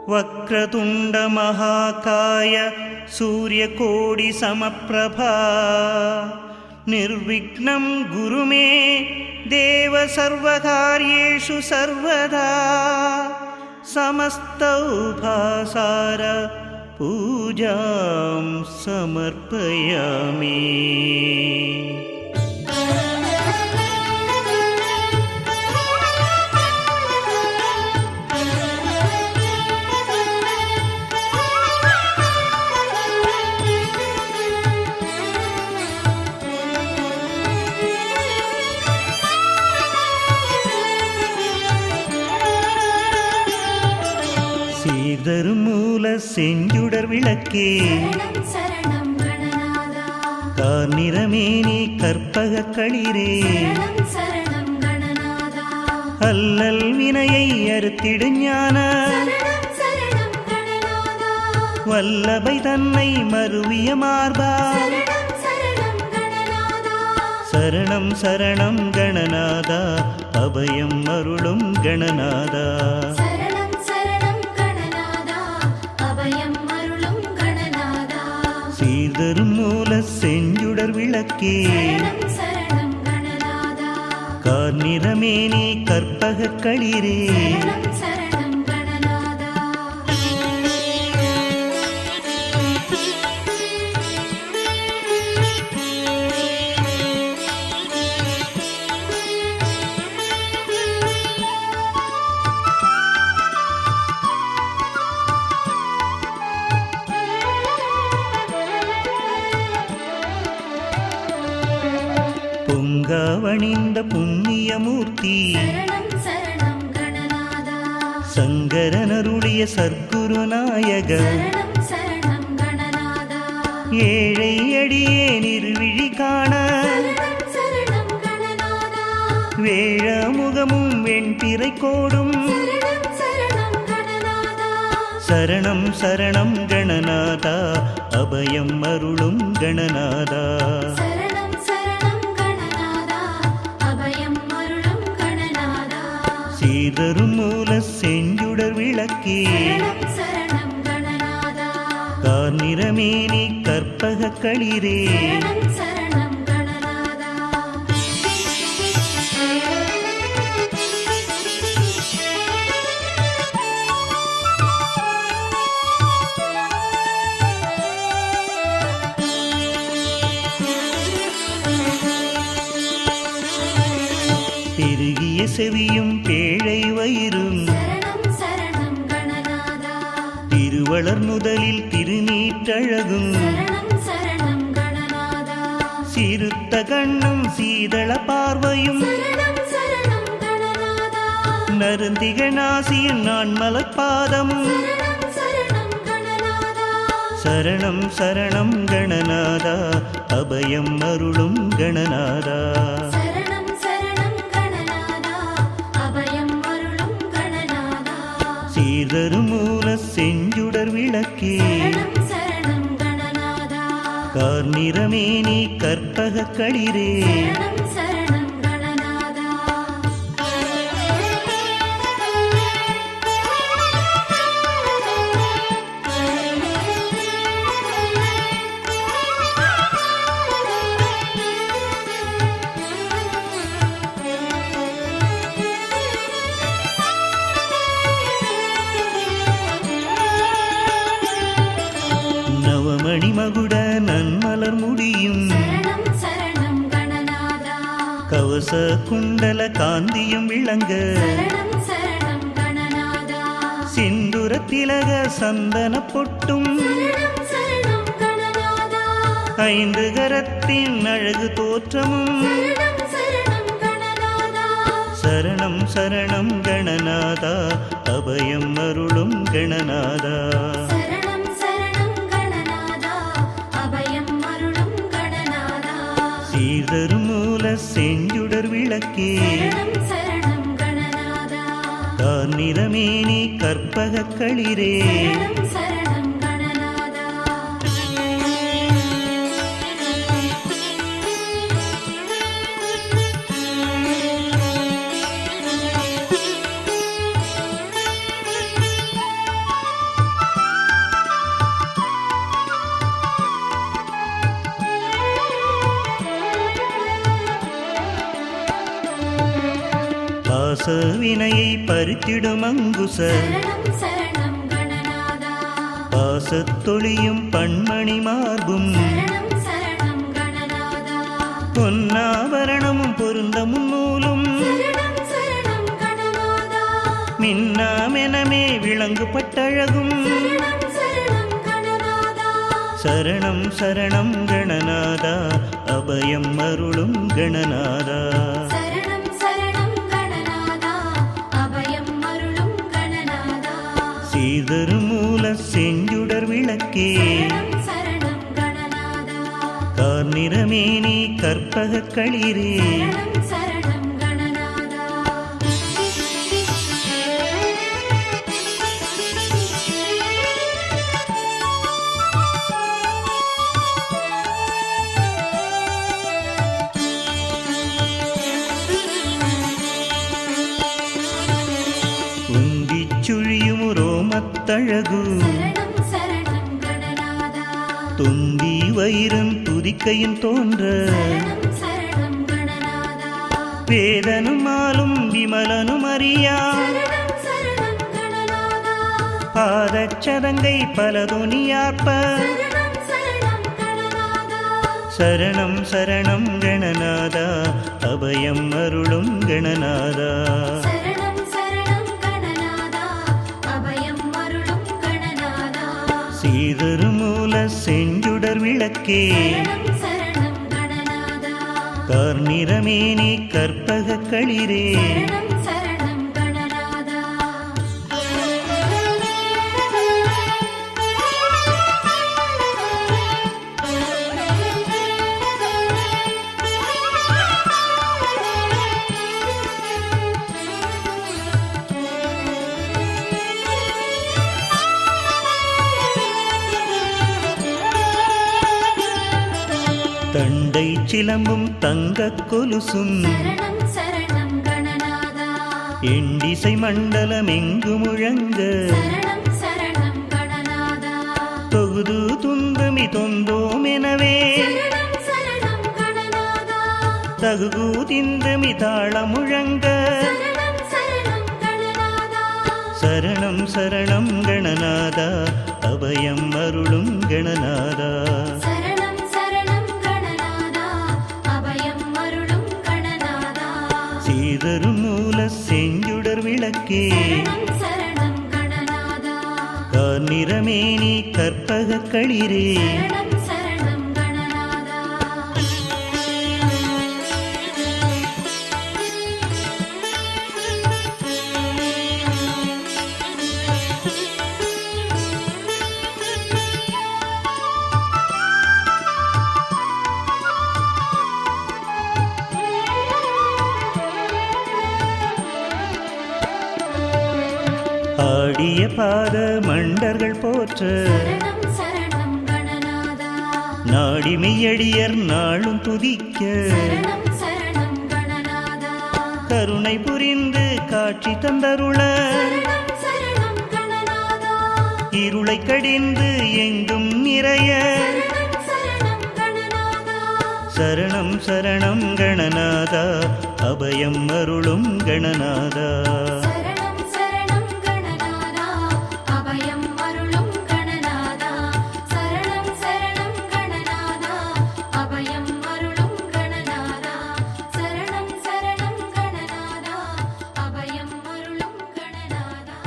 वक्रतुण्डमहाकाय सूर्यकोटिसमप्रभा निर्विघ्नं गुरु मे देव सर्वकार्येषु सर्वदा समस्तौभासार पूजां समर्पयामि சீர்தரும் மூல செஞ்சுடர் விளக்கே சரணம் சரணம் கணநாதா கார்நிறமேனி கற்பக களிரே சரணம் சரணம் கணநாதா அல்லல் வினையை அறுத்திடு ஞான சரணம் சரணம் கணநாதா வல்லபை தன்னை மருவிய மார்பா சரணம் சரணம் கணநாதா சரணம் சரணம் கணநாதா அபயம் அருளும் கணநாதா சரணம் சரணம் கணநாதா அபயம் அருளும் கணநாதா சீர்தரும் மூல செஞ்சுடர் விளக்கே சரணம் சரணம் கணநாதா கார்நிறமேனி கற்பக களிரே சரணம் சரணம் கணநாதா பொங்காவணிந்த புண்ணியமூர்த்தி சரணம் சரணம் கணநாதா சங்கரனருடைய சர்க்குருநாயக சரணம் சரணம் கணநாதா ஏழை அடியே நிர்விழி காண சரணம் சரணம் கணநாதா வேழமுகமும் வெண்பிறை கோடும் சரணம் சரணம் கணநாதா சரணம் சரணம் கணநாதா அபயம் அருளும் கணநாதா சரணம் சரணம் கணநாதா அபயம் அருளும் கணநாதா சீதரும் மூல செஞ்சுடர் விளக்கே சரணம் சரணம் கணநாதா கார்நிறமேனி கற்பக களிரே சரணம் சரணம் கணநாதா பெருகிய செவியும் பேழை வயிறும் சரணம் சரணம் கணநாதா திருவளர் முதலில் திருநீற்றழகும் சரணம் சரணம் கணநாதா சிறுத்த கண்ணும் சீதள பார்வையும் சரணம் சரணம் கணநாதா நருந்திக நாசியும் நான் மலப்பாதமும் சரணம் சரணம் கணநாதா சரணம் சரணம் கணநாதா அபயம் அருளும் கணநாதா சரணம் சரணம் கணநாதா அபயம் அருளும் கணநாதா சீர்தரும் மூல செஞ்சுடர் விளக்கே சரணம் சரணம் கணநாதா கார்நிறமேனி கற்பக களிரே சரணம் சரணம் கணநாதா நவமணி மகுட நன்மலர் முடியும் சரணம் சரணம் கணநாதா கவச குண்டல காந்தியும் விளங்க சரணம் சரணம் கணநாதா சிந்துர திலக சந்தன பொட்டும் சரணம் சரணம் கணநாதா ஐந்து கரத்தின் அழகு தோற்றமும் சரணம் சரணம் கணநாதா சரணம் சரணம் கணநாதா அபயம் அருளும் கணநாதா சரணம் சரணம் கணநாதா அபயம் அருளும் கணநாதா சீர்தரும் மூல செஞ்சுடர் விளக்கே சரணம் சரணம் கணநாதா கார்நிறமேனி கற்பக களிரே சரணம் சரணம் கணநாதா பாசவினையை பறித்திடும் அங்குச சரணம் சரணம் கணநாதா பாசத்தொழியும் பண்மணி மார்பும் சரணம் சரணம் கணநாதா பொன்னாபரணமும் பொருந்த முன்னூலும் சரணம் சரணம் கணநாதா மின்னாமெனமே விளங்கு பட்டழகும் சரணம் சரணம் கணநாதா சரணம் சரணம் கணநாதா அபயம் அருளும் கணநாதா சரணம் சரணம் கணநாதா அபயம் அருளும் கணநாதா சீதரும் மூல செஞ்சுடர் விளக்கே சரணம் சரணம் கணநாதா கார் நிறமேனி கற்பக களிரே சரணம் சரணம் கணநாதா உந்திச் சுழியும் ரோமத்தழகு சரணம் சரணம் கணநாதா தொந்தி வயிறும் துதிக்கையும் தோன்ற சரணம் சரணம் கணநாதா வேதனும் மாலும் விமலனும் அறியா சரணம் சரணம் கணநாதா பாதச்சதங்கை பலதுனியார்ப்ப சரணம் சரணம் கணநாதா சரணம் சரணம் கணநாதா அபயம் அருளும் கணநாதா சரணம் சரணம் கணநாதா அபயம் அருளும் கணநாதா சீதரு மூல செஞ்சுடர் விளக்கே சரணம் சரணம் கணநாதா கார் நிறமேனி கற்பக களிரே சரணம் சரணம் கணநாதா தண்டை சிலம்பும் தங்கக் கொலுசும் சரணம் சரணம் கணநாதா எண்டிசை மண்டலம் எங்கு முழங்க சரணம் சரணம் கணநாதா தொகுது துந்தமி தொந்தோம் எனவே சரணம் சரணம் கணநாதா தகுகு திந்தமி தாள முழங்க சரணம் சரணம் கணநாதா சரணம் சரணம் கணநாதா அபயம் அருளும் கணநாதா சரணம் சரணம் கணநாதா அபயம் அருளும் கணநாதா சீதரு மூல செஞ்சுடர் விளக்கே சரணம் சரணம் கணநாதா கார் நிறமேனி கற்பக களிரே சரணம் சரணம் கணநாதா ஆடிய பாத மண்டர்கள் போற்ற சரணம் சரணம் கணநாதா நாடி மெய்யடியர் நாளும் துதிக்க சரணம் சரணம் கணநாதா கருணை புரிந்து காட்சி தந்தருள சரணம் சரணம் கணநாதா இருளை கடிந்து எங்கும் நிறைய சரணம் சரணம் கணநாதா சரணம் சரணம் கணநாதா அபயம் அருளும் கணநாதா சரணம் சரணம் கணநாதா அபயம் அருளும் கணநாதா சரணம் சரணம் கணநாதா அபயம் அருளும் கணநாதா சரணம் சரணம் கணநாதா அபயம் அருளும் கணநாதா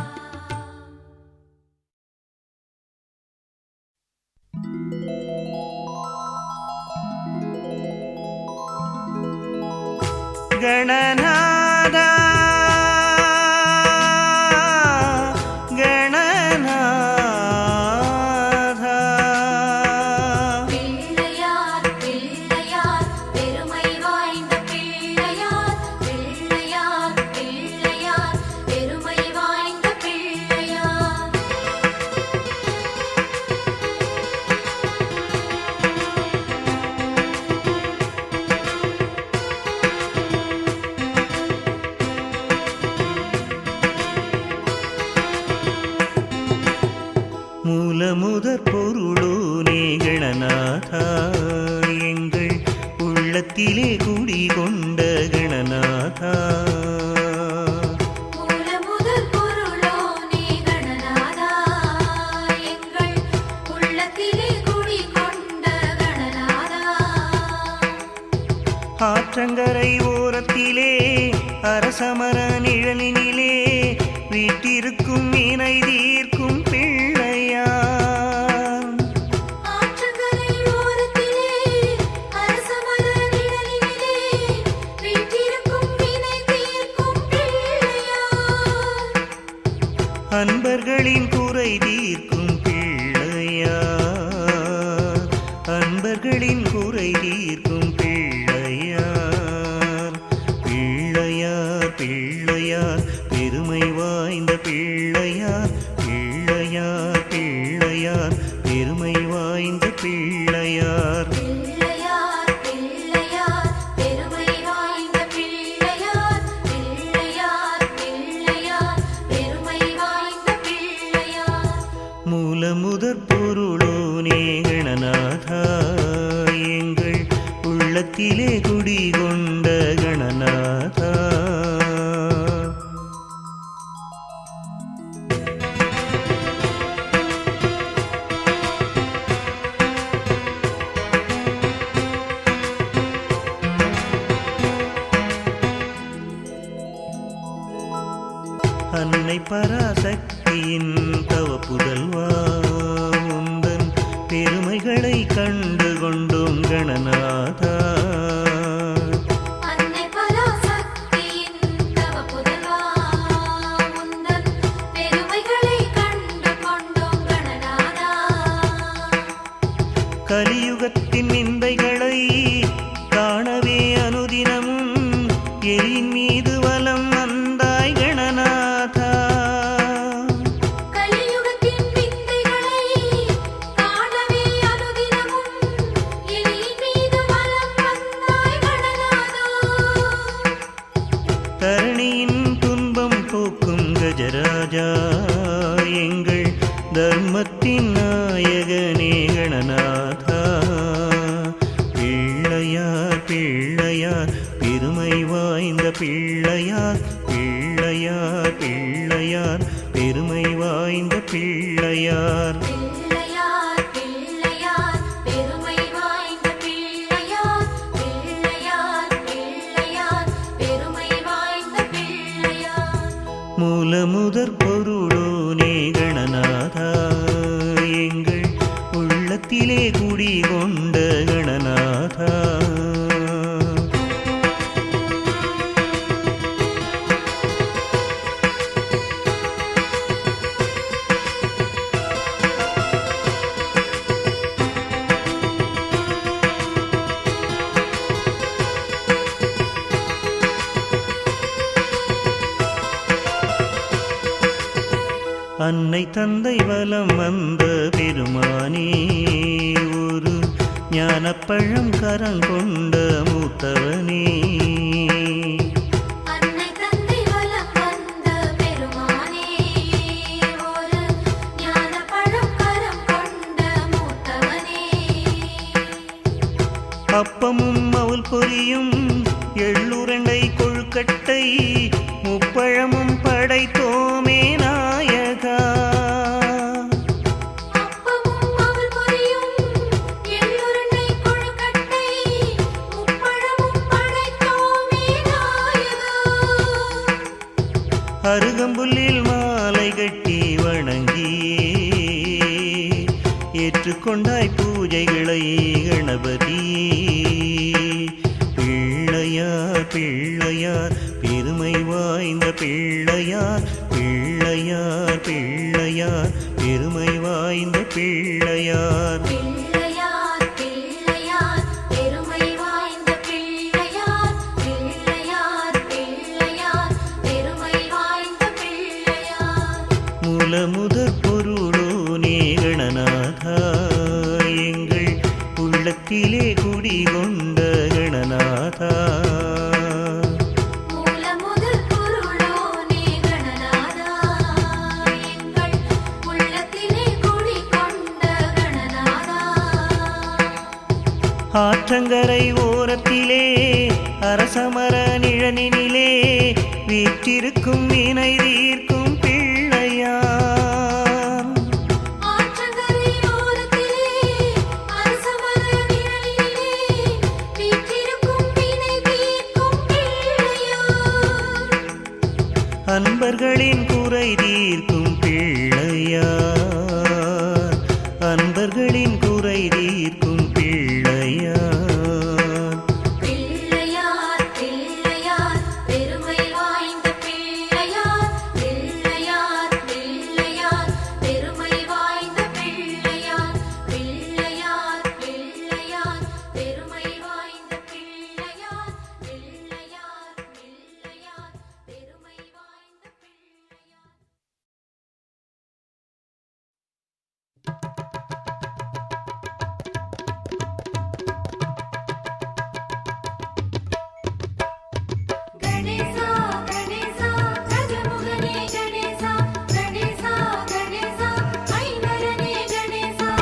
கணநாதா கணநாதா பிள்ளையார் பிள்ளையார் பெருமை வாய்ந்த பிள்ளையார் பிள்ளையார் பிள்ளையார் பெருமை வாய்ந்த பிள்ளையார் மூலமுதற் பொருளோனே கணநாதா எங்கள் உள்ளத்திலே குடிகொண்ட கணநாதா அரசமர நிழலினிலே வீட்டிருக்கும் மீனை தீர்க்கும் பிள்ளையார் ஆற்றங்கரை ஓரத்திலே அரசமர நிழலினிலே வீற்றிருக்கும் வினை தீர்க்கும் பிள்ளையார் அன்பர்களின் குறை தீர்க்கும் பிள்ளையார் அன்பர்களின் குறை தீர்க்கும் பிள்ளையார் பிள்ளையார் பிள்ளையார் பெருமை வாய்ந்த பிள்ளையார் பிள்ளையார் பிள்ளையார் பெருமை வாய்ந்த பிள்ளையார் பிள்ளையார் பிள்ளையார் பெருமை வாய்ந்த பிள்ளையார் பிள்ளையார் பிள்ளையார் பெருமை வாய்ந்த பிள்ளையார் மூல முதற் பொருளோனே கணநாதா எங்கள் உள்ளத்திலே குடிகொண்ட கணநாதா அன்னை பராசக்தியின் தவ புதல்வா உந்தன் பெருமைகளை கண்டு கொண்டோம் கணநாதா அன்னை பராசக்தியின் தவ புதல்வா உந்தன் பெருமைகளை கண்டு கொண்டோம் கணநாதா கலியுகத்தின் நிந்தைகளை காணவே அனுதினமும் எரியின் மீது வலம் வந்தாய் கணநாதா கலியுகத்தின் விந்தைகளை காணவே அனுதினமும் எலியின் மீது வலம் வந்தாய் கணநாதா தரணியின் துன்பம் போக்கும் கஜராஜா எங்கள் தர்மத்தின் நாயகனே கணநாதா பிள்ளையார் பிள்ளையார் பெருமை வாய்ந்த பிள்ளையார் பிள்ளையார் பிள்ளையார் பெருமை வாய்ந்த பிள்ளையார் பிள்ளையார் பிள்ளையார் பெருமை வாய்ந்த பிள்ளையார் பிள்ளையார் பிள்ளையார் பெருமை வாய்ந்த பிள்ளையார் மூல முதற் பொருளோனே கணநாதா எங்கள் உள்ளத்திலே குடிகொண்ட கணநாதா அன்னை தந்தை வலம் வந்த பெருமானே ஒரு ஞானப்பழம் கரங்கொண்ட மூத்தவனே அன்னை தந்தை வலம் வந்த பெருமானே ஒரு ஞானப்பழம் கரம் கொண்ட மூத்தவனே அப்பமும் அவள் பொரியும் எள்ளுரண்டை கொழுக்கட்டை முப்பழமும் படைத்தோமே நாயகா அப்பமும் அவள் பொரியும் எள்ளுருண்டை கொழுக்கட்டை முப்பழமும் படைத்தோமே நாயகா அருகம்புல்லில் மாலை கட்டி வணங்கியே ஏற்றுக்கொண்டாய் பூஜைகளை கணபதியே பிள்ளையார் பிள்ளையார் பெருமை வாய்ந்த பிள்ளையார் பிள்ளையார் பிள்ளையார் பெருமை வாய்ந்த பிள்ளையார் பிள்ளையார் பிள்ளையார் பெருமை வாய்ந்த பிள்ளையார் பிள்ளையார் பிள்ளையார் பெருமை வாய்ந்த பிள்ளையார் மூல முதற் பொருளோனே கணநாதா எங்கள் உள்ளத்திலே குடிகொண்ட கணநாதா மூல முதல் பொருளோனே கணநாதா எங்கள் உள்ளத்திலே குடிகொண்ட கணநாதா ஆற்றங்கரை ஓரத்திலே அரசமர நிழனினிலே வீற்றிருக்கும் வினை தீர்க்கும் பிள்ளையார் ஆற்றங்கரை ஓரத்திலே அரசமர நிழலிலே வீற்றிருக்கும் வினை தீர்க்கும் பிள்ளையார் அன்பர்களின் குறை தீர்க்கும் பிள்ளையார் அன்பர்களின் குறை தீர்க்கும் பிள்ளையார் பிள்ளையார் பிள்ளையார் பெருமை வாய்ந்த பிள்ளையார் பிள்ளையார் பிள்ளையார் பெருமை வாய்ந்த பிள்ளையார் பிள்ளையார் பிள்ளையார் பெருமை வாய்ந்த பிள்ளையார் பிள்ளையார் பிள்ளையார் பெருமை வாய்ந்த பிள்ளையார் கணேசா கணேசா கஜமுகனே கணேசா கணேசா கணேசா ஐங்கரனே கணேசா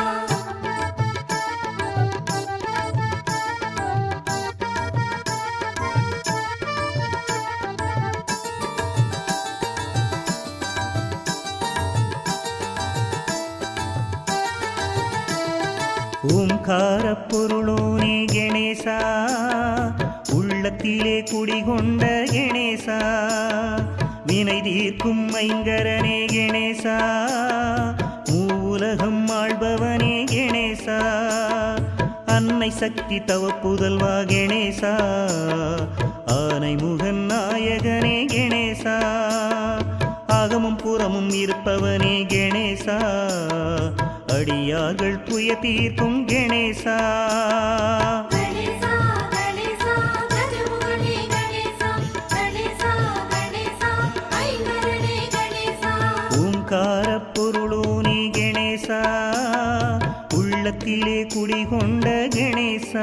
ஓம்கார பொருளோனே கணேசா உள்ளத்திலே குடிகொண்ட கணேசா வினை தீர்க்கும் ஐங்கரனே கணேசா மூலகம் ஆள்பவனே கணேசா அன்னை சக்தி தவ புதல்வா கணேசா ஆனை முகன் நாயகனே கணேசா ஆகமும் புறமும் இருப்பவனே கணேசா அடியார்கள் துய தீர்க்கும் கணேசா கணேசா கணேசா கஜமுகனே கணேசா கணேசா கணேசா ஐங்கரனே கணேசா ஓம்கார பொருளோனே கணேசா உள்ளத்திலே குடிகொண்ட கணேசா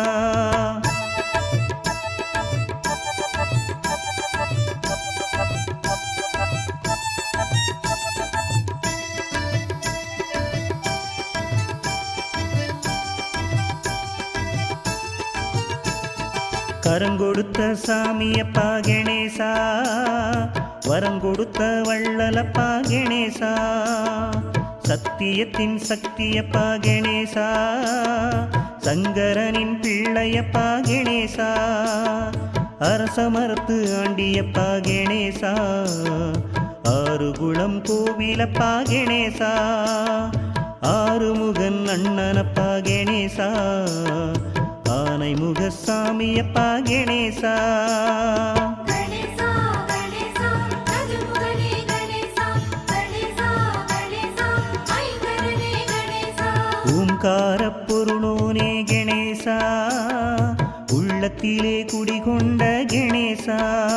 கரம் கொடுத்த சாமியப்பா கணேசா வரம் கொடுத்த வள்ளலப்பா கணேசா சத்தியத்தின் சக்தியப்பா கணேசா சங்கரனின் பிள்ளையப்பா கணேசா அரச மரத்து ஆண்டியப்பா கணேசா ஆறுகுளம் கோவிலப்பா கணேசா ஆறுமுகன் அண்ணனப்பா கணேசா ஆனை முகசாமியப்பா கணேசா கணேசா கணேசா கஜமுகனே கணேசா கணேசா கணேசா ஐங்கரனே கணேசா ஓம்கார பொருளோனே கணேசா உள்ளத்திலே குடிகொண்ட கணேசா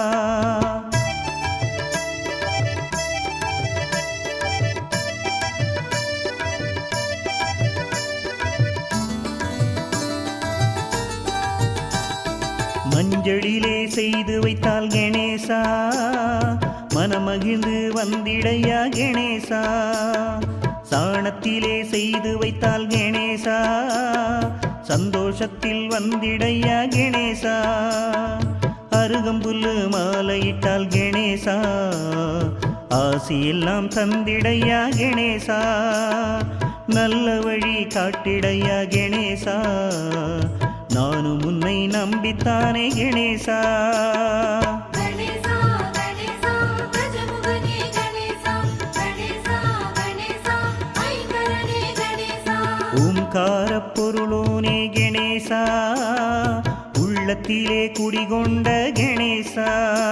மஞ்சளிலே செய்து வைத்தால் கணேசா மனமகிழ்ந்து வந்திடையா கணேசா சாணத்திலே செய்து வைத்தால் கணேசா சந்தோஷத்தில் வந்திடையா கணேசா அருகம்புல்லு மாலையிட்டால் கணேசா ஆசியெல்லாம் தந்திடையா கணேசா நல்ல வழி காட்டிடையா கணேசா நானும் உன்னை நம்பித்தானே கணேசா கணேசா கணேசா கஜமுகனே கணேசா கணேசா கணேசா ஐங்கரனே கணேசா ஓம்கார பொருளோனே கணேசா உள்ளத்திலே குடிகொண்ட கணேசா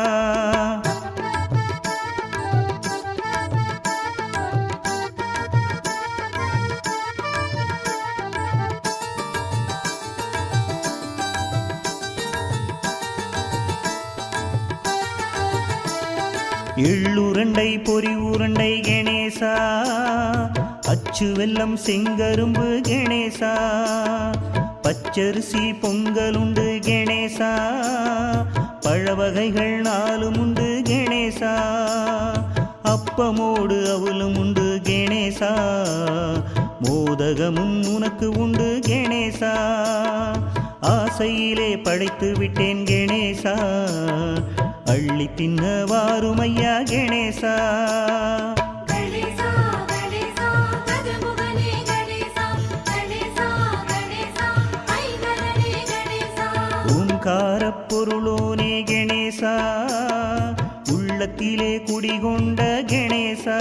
எள்ளுருண்டை பொறி உருண்டை கணேசா அச்சு வெல்லம் செங்கரும்பு கணேசா பச்சரிசி பொங்கலுண்டு கணேசா பழவகைகள் நாலும் உண்டு கணேசா அப்பமோடு அவலும் உண்டு கணேசா மோதகமும் உனக்கு உண்டு கணேசா ஆசையிலே படைத்து விட்டேன் கணேசா அள்ளி தின்ன வாருமையா கணேசா கணேசா கணேசா கஜமுகனே கணேசா கணேசா கணேசா ஐங்கரனே கணேசா ஓம்கார பொருளோனே கணேசா உள்ளத்தில் உள்ளத்திலே குடிகொண்ட கணேசா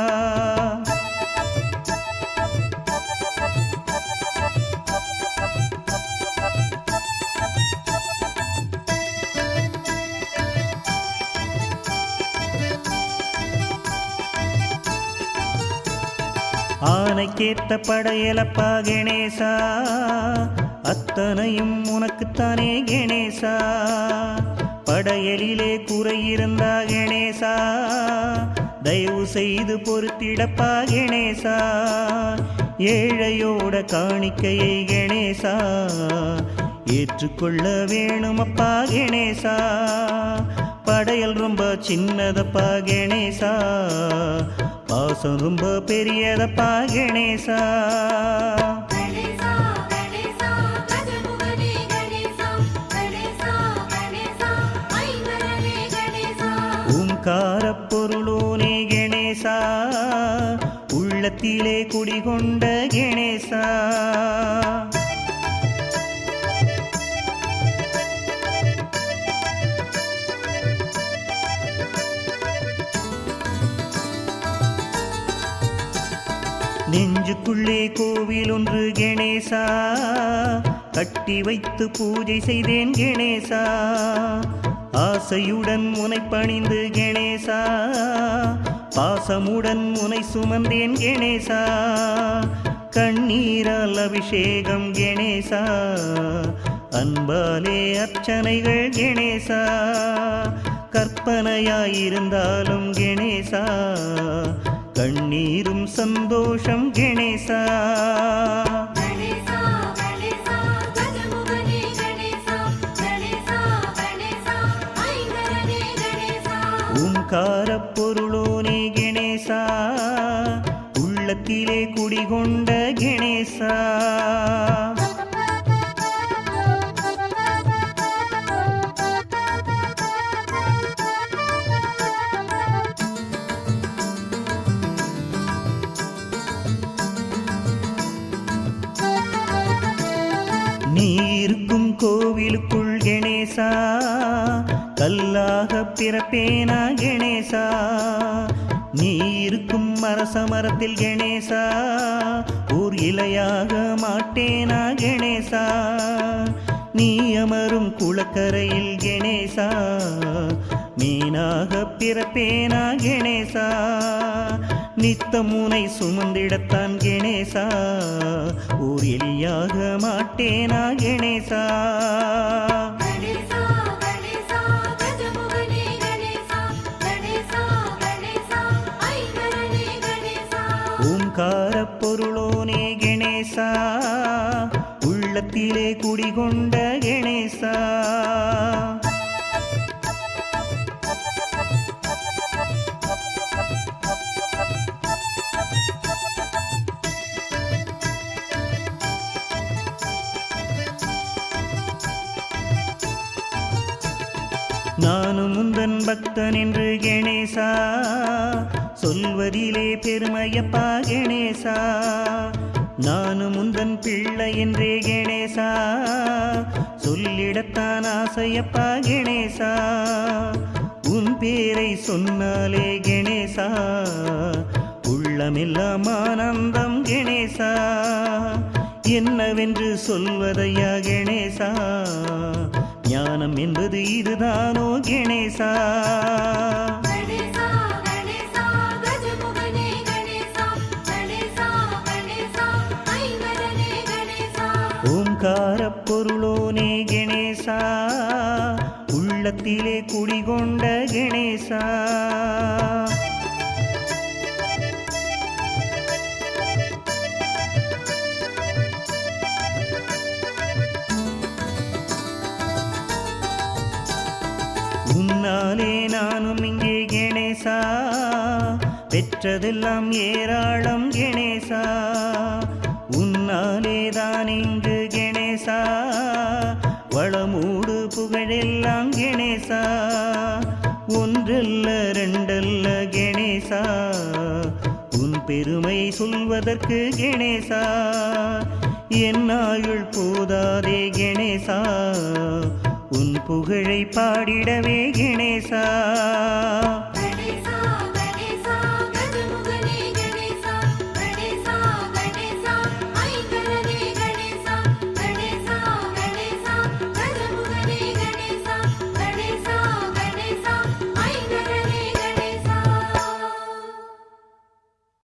ஆனைக்கேத்த படையலப்பா கணேசா அத்தனையும் உனக்குத்தானே கணேசா படையலிலே குறையிருந்தா கணேசா தயவு செய்து பொறுத்திடப்பா கணேசா ஏழையோட காணிக்கையை கணேசா ஏற்றுக்கொள்ள வேணுமப்பா கணேசா படையல் ரொம்ப சின்னதப்பா கணேசா பாசம் ரொம்ப பெரியதப்பா கணேசா கணேசா கணேசா கஜமுகனே கணேசா கணேசா கணேசா ஐங்கரனே கணேசா ஓங்கார பொருளோனே கணேசா உள்ளத்திலே குடிகொண்ட கணேசா நெஞ்சுக்குள்ளே கோவில் ஒன்று கணேசா கட்டி வைத்து பூஜை செய்தேன் கணேசா ஆசையுடன் முனை பணிந்து கணேசா பாசமுடன் முனை சுமந்தேன் கணேசா கண்ணீரால் அபிஷேகம் கணேசா அன்பாலே அர்ச்சனைகள் கணேசா கற்பனையாயிருந்தாலும் கணேசா கண்ணீரும் சந்தோஷம் கணேசா கணேசா கணேசா கஜமுகனே கணேசா கணேசா கணேசா ஐங்கரனே கணேசா ஓங்கார பொருளோனே கணேசா உள்ளத்திலே குடிகொண்ட கணேசா நீ இருக்கும் கோவிலுக்குள் கணேசா கல்லாக பிறப்பேனா கணேசா நீ இருக்கும் அரச மரத்தில் கணேசா ஓர் இலையாக மாட்டேனா கணேசா நீ அமரும் குளக்கரையில் கணேசா மீனாக பிறப்பேனா கணேசா நித்தமுனை சுமந்திடத்தான் கணேசா ஓர் எலியாக மாட்டேனா கணேசா கணேசா கணேசா கஜமுகனே கணேசா கணேசா கணேசா ஐங்கரனே கணேசா ஓங்கார பொருளோனே கணேசா உள்ளத்திலே குடிகொண்ட கணேசா நானும் முந்தன் பக்தன் என்று கணேசா சொல்வதிலே பெருமையப்பா கணேசா நானும் முந்தன் பிள்ளை என்றே கணேசா சொல்லிடத்தான் ஆசையப்பா கணேசா உன் பேரை சொன்னாலே கணேசா உள்ளமெல்லாம் ஆனந்தம் கணேசா என்னவென்று சொல்வதையா கணேசா ஞானம் என்பது இதுதானோ கணேசா கணேசா கணேசா கஜமுகனே கணேசா கணேசா கணேசா ஐங்கரனே கணேசா ஓங்கார பொருளோனே கணேசா உள்ளத்திலே குடிகொண்ட கணேசா உன்னாலே நானும் இங்கே கணேசா பெற்றதெல்லாம் ஏராளம் கணேசா உன்னாலே தான் இங்கு கணேசா வளமூடு புகழெல்லாம் கணேசா ஒன்றல்ல ரெண்டல்ல கணேசா உன் பெருமை சொல்வதற்கு கணேசா என் ஆயுள் போதாதே கணேசா உன் புகழை பாடிடவே கணேசா